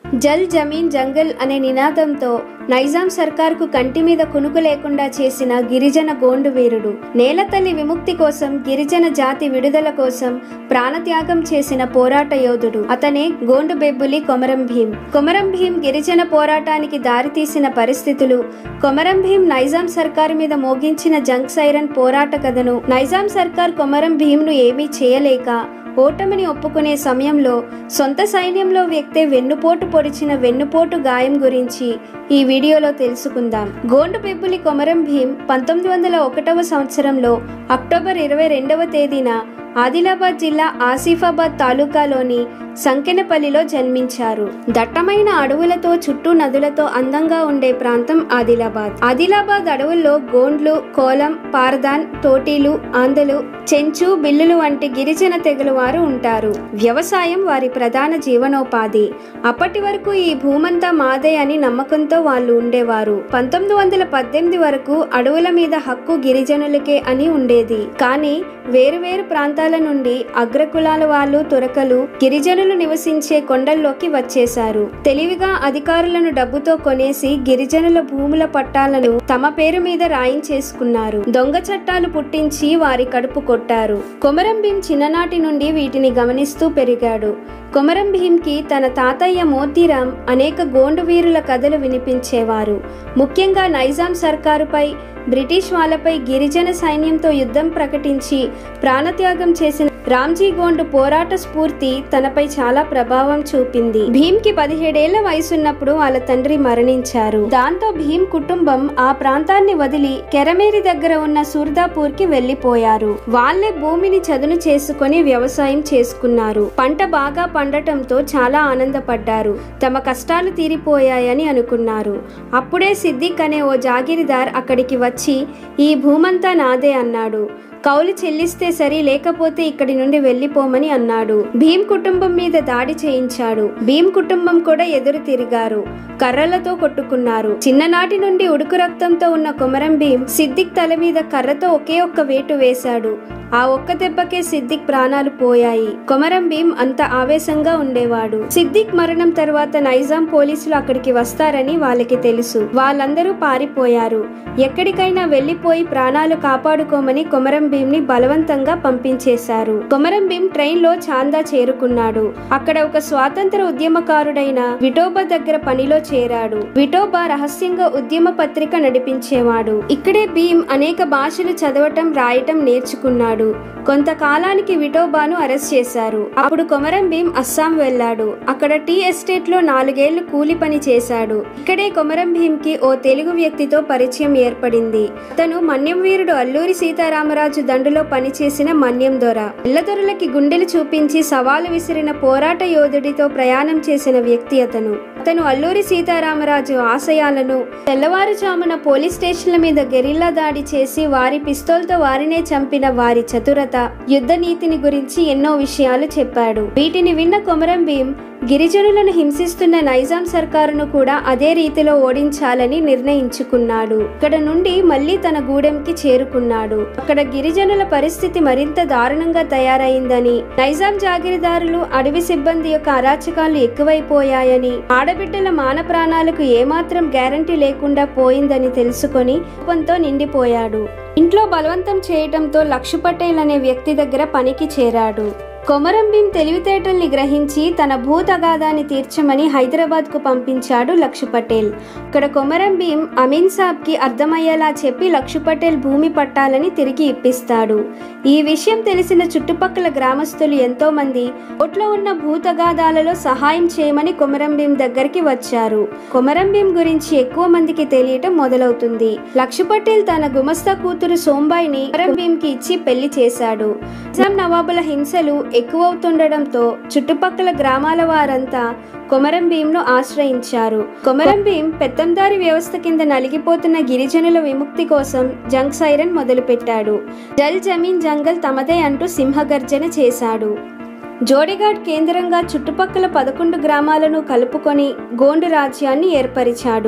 జల్ జమీన్ జంగల్ అనే నినాదంతో నైజాం సర్కార్కు కంటి మీద కునుకు లేకుండా చేసిన గిరిజన గోండు వీరుడు నేలతల్లి విముక్తి కోసం గిరిజన జాతి విడుదల కోసం ప్రాణత్యాగం చేసిన పోరాట యోధుడు అతనే గోండు బెబ్బులి కొమరం భీం కొమరం భీం గిరిజన పోరాటానికి దారితీసిన పరిస్థితులు కొమరం భీం నైజాం సర్కారు మీద మోగించిన జంగ్ సైరన్ పోరాట కథను నైజాం సర్కార్ కొమరం భీంను ఏమీ చేయలేక ఓటమిని ఒప్పుకునే సమయంలో సొంత సైన్యంలో వ్యక్తే వెన్నుపోటు పొడిచిన వెన్నుపోటు గాయం గురించి ఈ వీడియోలో తెలుసుకుందాం గోండు పెబ్బులి కొమరం భీం పంతొమ్మిది వందల ఒకటవ సంవత్సరంలో అక్టోబర్ ఇరవై రెండవ తేదీన ఆదిలాబాద్ జిల్లా ఆసిఫాబాద్ తాలూకాలోని సంకెనపల్లిలో జన్మించారు దట్టమైన అడవులతో చుట్టూ నదులతో అందంగా ఉండే ప్రాంతం ఆదిలాబాద్ ఆదిలాబాద్ అడవుల్లో గోండ్లు కోలం పారదాన్ తోటీలు ఆందలు చెంచు బిల్లులు వంటి గిరిజన తెగల వారు ఉంటారు వ్యవసాయం వారి ప్రధాన జీవనోపాధి అప్పటి వరకు ఈ భూమంతా మాదే అని నమ్మకంతో వాళ్ళు ఉండేవారు పంతొమ్మిది వందల పద్దెనిమిది వరకు అడవుల మీద హక్కు గిరిజనులకే అని ఉండేది కానీ వేరువేరు ప్రాంతాల నుండి అగ్రకులాల వాళ్ళు తురకలు గిరిజనులు నివసించే కొండల్లోకి వచ్చేశారు తెలివిగా అధికారులను డబ్బుతో కొనేసి గిరిజనుల భూముల పట్టాలను తమ పేరు మీద రాయించేసుకున్నారు దొంగ చట్టాలు పుట్టించి వారి కడుపు కొట్టారు కొమరం భీం చిన్ననాటి నుండి వీటిని గమనిస్తూ పెరిగాడు కొమరం భీంకి తన తాతయ్య మోతీరాం అనేక గోండు వీరుల కథలు వినిపించేవారు ముఖ్యంగా నైజాం సర్కారుపై బ్రిటిష్ వాళ్ళపై గిరిజన సైన్యంతో యుద్ధం ప్రకటించి ప్రాణత్యాగం చేసిన రామ్జీ గోండు పోరాట స్ఫూర్తి తనపై చాలా ప్రభావం చూపింది భీమ్కి పదిహేడేళ్ల వయసున్నప్పుడు వాళ్ళ తండ్రి మరణించారు దాంతో భీమ్ కుటుంబం ఆ ప్రాంతాన్ని వదిలి కెరమేరి దగ్గర ఉన్న సూర్దాపూర్ కి వెళ్లిపోయారు వాళ్లే భూమిని చదును చేసుకుని వ్యవసాయం చేసుకున్నారు పంట బాగా పండటంతో చాలా ఆనందపడ్డారు తమ కష్టాలు తీరిపోయాయని అనుకున్నారు అప్పుడే సిద్దిక్ అనే ఓ జాగిరిదార్ అక్కడికి వచ్చి ఈ భూమంతా నాదే అన్నాడు కౌలు చెల్లిస్తే సరి లేకపోతే ఇక్కడి నుండి వెళ్లిపోమని అన్నాడు భీమ్ కుటుంబం మీద దాడి చేయించాడు భీమ్ కుటుంబం కూడా ఎదురు తిరిగారు కర్రలతో కొట్టుకున్నారు చిన్ననాటి నుండి ఉడుకు రక్తంతో ఉన్న కొమరం భీం సిద్దిక్ తల మీద కర్రతో ఒకే ఒక్క వేటు వేశాడు ఆ ఒక్క దెబ్బకే సిద్దిక్ ప్రాణాలు పోయాయి కొమరం భీం అంత ఆవేశంగా ఉండేవాడు సిద్దిక్ మరణం తర్వాత నైజాం పోలీసులు అక్కడికి వస్తారని వాళ్ళకి తెలుసు వాళ్ళందరూ పారిపోయారు ఎక్కడికైనా వెళ్లిపోయి ప్రాణాలు కాపాడుకోమని కొమరం భీం ని బలవంతంగా పంపించేశారు కొమరం భీం ట్రైన్ లో చాందా చేరుకున్నాడు అక్కడ ఒక స్వాతంత్ర ఉద్యమకారుడైన విఠోబా దగ్గర పనిలో చేరాడు విఠోబా రహస్యంగా ఉద్యమ పత్రిక నడిపించేవాడు ఇక్కడే భీం అనేక భాషలు చదవటం రాయటం నేర్చుకున్నాడు కొంతకాలానికి విఠోబాను అరెస్ట్ చేశారు అప్పుడు కొమరం భీం అస్సాం వెళ్ళాడు అక్కడ టీ ఎస్టేట్ లో నాలుగేళ్లు కూలి పని చేశాడు ఇక్కడే కొమరం భీం కి ఓ తెలుగు వ్యక్తితో పరిచయం ఏర్పడింది అతను మన్యం వీరుడు అల్లూరి సీతారామరాజు దండులో పనిచేసిన మన్యం దొర ఇళ్లదొరలకి గుండెలు చూపించి సవాలు విసిరిన పోరాట యోధుడితో ప్రయాణం చేసిన వ్యక్తి అతను అతను అల్లూరి సీతారామరాజు ఆశయాలను తెల్లవారుజామున పోలీస్ స్టేషన్ల మీద గెరిల్లా దాడి చేసి వారి పిస్తోల్తో వారినే చంపిన వారి చతురత యుద్ధ నీతిని గురించి ఎన్నో విషయాలు చెప్పాడు వీటిని విన్న కొమరం భీం గిరిజనులను హింసిస్తున్న నైజాం సర్కారును కూడా అదే రీతిలో ఓడించాలని నిర్ణయించుకున్నాడు ఇక్కడ నుండి మళ్లీ తన గూడెంకి చేరుకున్నాడు అక్కడ గిరిజనుల పరిస్థితి మరింత దారుణంగా తయారైందని నైజాం జాగిరిదారులు అడవి సిబ్బంది యొక్క అరాచకాలు ఎక్కువైపోయాయని ఆడబిడ్డల మాన ప్రాణాలకు ఏమాత్రం గ్యారంటీ లేకుండా పోయిందని తెలుసుకొని కోపంతో నిండిపోయాడు ఇంట్లో బలవంతం చేయటంతో లక్షు పటేల్ అనే వ్యక్తి దగ్గర పనికి చేరాడు కొమరం భీం తెలివితేటల్ని గ్రహించి తన భూతగాదాన్ని తీర్చమని హైదరాబాద్కు పంపించాడు లక్షు పటేల్ ఇక్కడ కొమరం భీం అమీన్ సాబ్కి అర్థమయ్యేలా చెప్పి లక్షు పటేల్ భూమి పట్టాలని తిరిగి ఇప్పిస్తాడు ఈ విషయం తెలిసిన చుట్టుపక్కల గ్రామస్తులు ఎంతో మంది ఓట్లో ఉన్న భూతగాదాలలో సహాయం చేయమని కొమరం భీం దగ్గరికి వచ్చారు కొమరం భీం గురించి ఎక్కువ మందికి తెలియటం మొదలవుతుంది లక్షు పటేల్ తన గుమస్తా కూతురు సోంబాయిని కొమరం భీంకి ఇచ్చి పెళ్లి చేశాడు నిజాం నవాబుల హింసలు ఎక్కువవుతుండడంతో చుట్టుపక్కల గ్రామాల వారంతా కొమరం భీంను ఆశ్రయించారు కొమరం భీం పెత్తందారి వ్యవస్థ కింద నలిగిపోతున్న గిరిజనుల విముక్తి కోసం జంగ్ సైరన్ మొదలుపెట్టాడు జల్ జమీన్ జంగల్ తమదే అంటూ సింహగర్జన చేశాడు జోడిఘాట్ కేంద్రంగా చుట్టుపక్కల పదకొండు గ్రామాలను కలుపుకొని గోండు రాజ్యాన్ని ఏర్పరిచాడు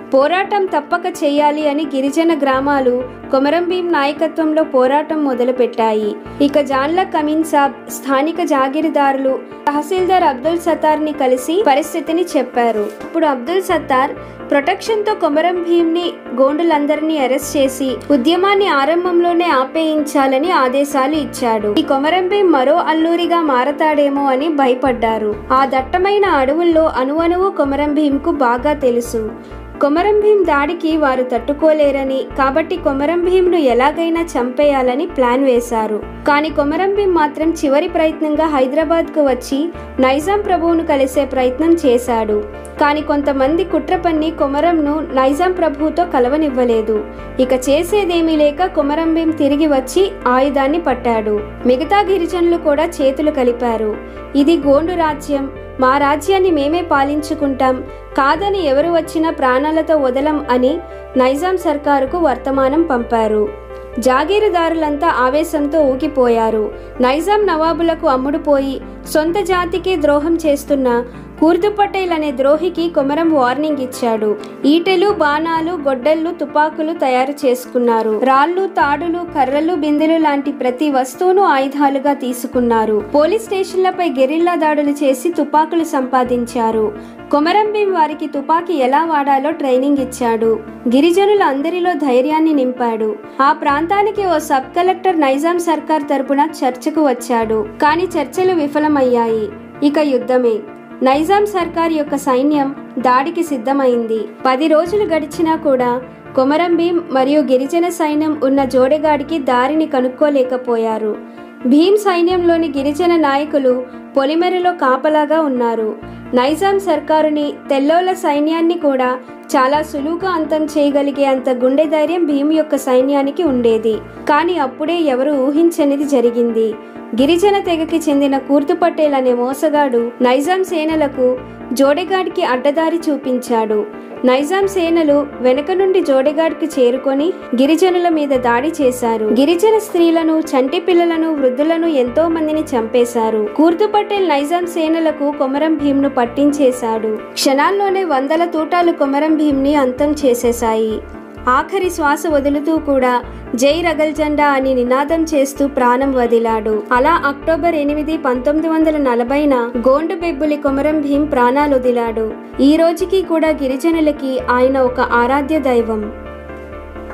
పోరాటం తప్పక చేయాలి అని గిరిజన గ్రామాలు కొమరం భీం నాయకత్వంలో పోరాటం మొదలుపెట్టాయి ఇక జాన్ల కమీన్ సాబ్ స్థానిక జాగీరదారులు తహసీల్దార్ అబ్దుల్ సత్తార్ ని కలిసి పరిస్థితిని చెప్పారు ఇప్పుడు అబ్దుల్ సత్తార్ ప్రొటెక్షన్ తో కొమరం భీం ని గోండులందరినీ అరెస్ట్ చేసి ఉద్యమాన్ని ఆరంభంలోనే ఆపేయించాలని ఆదేశాలు ఇచ్చాడు ఈ కొమరం భీం మరో అల్లూరిగా మారతాడేమో అని భయపడ్డారు ఆ దట్టమైన అడవుల్లో అణువణువు కొమరం భీంకు బాగా తెలుసు కొమరం భీం దాడికి వారు తట్టుకోలేరని కాబట్టి కొమరం భీంను ఎలాగైనా చంపేయాలని ప్లాన్ వేశారు కానీ కొమరం భీం మాత్రం చివరి ప్రయత్నంగా హైదరాబాద్కు వచ్చి నైజాం ప్రభువును కలిసే ప్రయత్నం చేశాడు కానీ కొంతమంది కుట్ర పన్ని కొమరంను నైజాం ప్రభువుతో కలవనివ్వలేదు ఇక చేసేదేమీ లేక కొమరం భీం తిరిగి వచ్చి ఆయుధాన్ని పట్టాడు మిగతా గిరిజనులు కూడా చేతులు కలిపారు ఇది గోండు రాజ్యం మా రాజ్యాన్ని మేమే పాలించుకుంటాం కాదని ఎవరు వచ్చినా ప్రాణాలతో వదలం అని నైజాం సర్కారుకు వర్తమానం పంపారు జాగీరుదారులంతా ఆవేశంతో ఊగిపోయారు నైజాం నవాబులకు అమ్ముడుపోయి సొంత జాతికే ద్రోహం చేస్తున్న కూర్దు పటేల్ అనే ద్రోహికి కొమరం వార్నింగ్ ఇచ్చాడు ఈటెలు బాణాలు గొడ్డళ్ళు తుపాకులు తయారు చేసుకున్నారు రాళ్ళు తాడులు కర్రలు బిందెలు లాంటి ప్రతి వస్తువును ఆయుధాలుగా తీసుకున్నారు పోలీస్ స్టేషన్లపై గెరిల్లా దాడులు చేసి తుపాకులు సంపాదించారు కొమరం భీం వారికి తుపాకీ ఎలా వాడాలో ట్రైనింగ్ ఇచ్చాడు గిరిజనుల అందరిలో ధైర్యాన్ని నింపాడు ఆ ప్రాంతానికి ఓ సబ్ కలెక్టర్ నైజాం సర్కార్ తరపున చర్చకు వచ్చాడు కానీ చర్చలు విఫలమయ్యాయి ఇక యుద్ధమే నైజాం సర్కార్ యొక్క సైన్యం దాడికి సిద్ధమైంది పది రోజులు గడిచినా కూడా కొమరం భీం మరియు గిరిజన సైన్యం ఉన్న జోడెగాడికి దారిని కనుక్కోలేకపోయారు భీం సైన్యంలోని గిరిజన నాయకులు పొలిమెరలో కాపలాగా ఉన్నారు నైజాం సర్కారుని తెల్లోల సైన్యాన్ని కూడా చాలా సులువుగా అంతం చేయగలిగే అంత గుండె ధైర్యం భీమ్ యొక్క సైన్యానికి ఉండేది కానీ అప్పుడే ఎవరు ఊహించనిది జరిగింది గిరిజన తెగకి చెందిన కూర్తు పటేల్ అనే మోసగాడు నైజాం సేనలకు జోడెగాడికి అడ్డదారి చూపించాడు నైజాం సేనలు వెనక నుండి జోడెగాడికి చేరుకొని గిరిజనుల మీద దాడి చేశారు గిరిజన స్త్రీలను చంటి పిల్లలను వృద్ధులను ఎంతో మందిని చంపేశారు కూర్తు పటేల్ నైజాం సేనలకు కొమరం భీంను పట్టించేశాడు క్షణాల్లోనే వందల తూటాలు కొమరం భీంని అంతం చేసేశాయి ఆఖరి శ్వాస వదులుతూ కూడా జై రగల్ జెండా అని నినాదం చేస్తూ ప్రాణం వదిలాడు అలా అక్టోబర్ ఎనిమిది పంతొమ్మిది వందల నలభైన గోండు బెబ్బులి కొమరం భీం ప్రాణాలు వదిలాడు ఈ రోజుకి కూడా గిరిజనులకి ఆయన ఒక ఆరాధ్య దైవం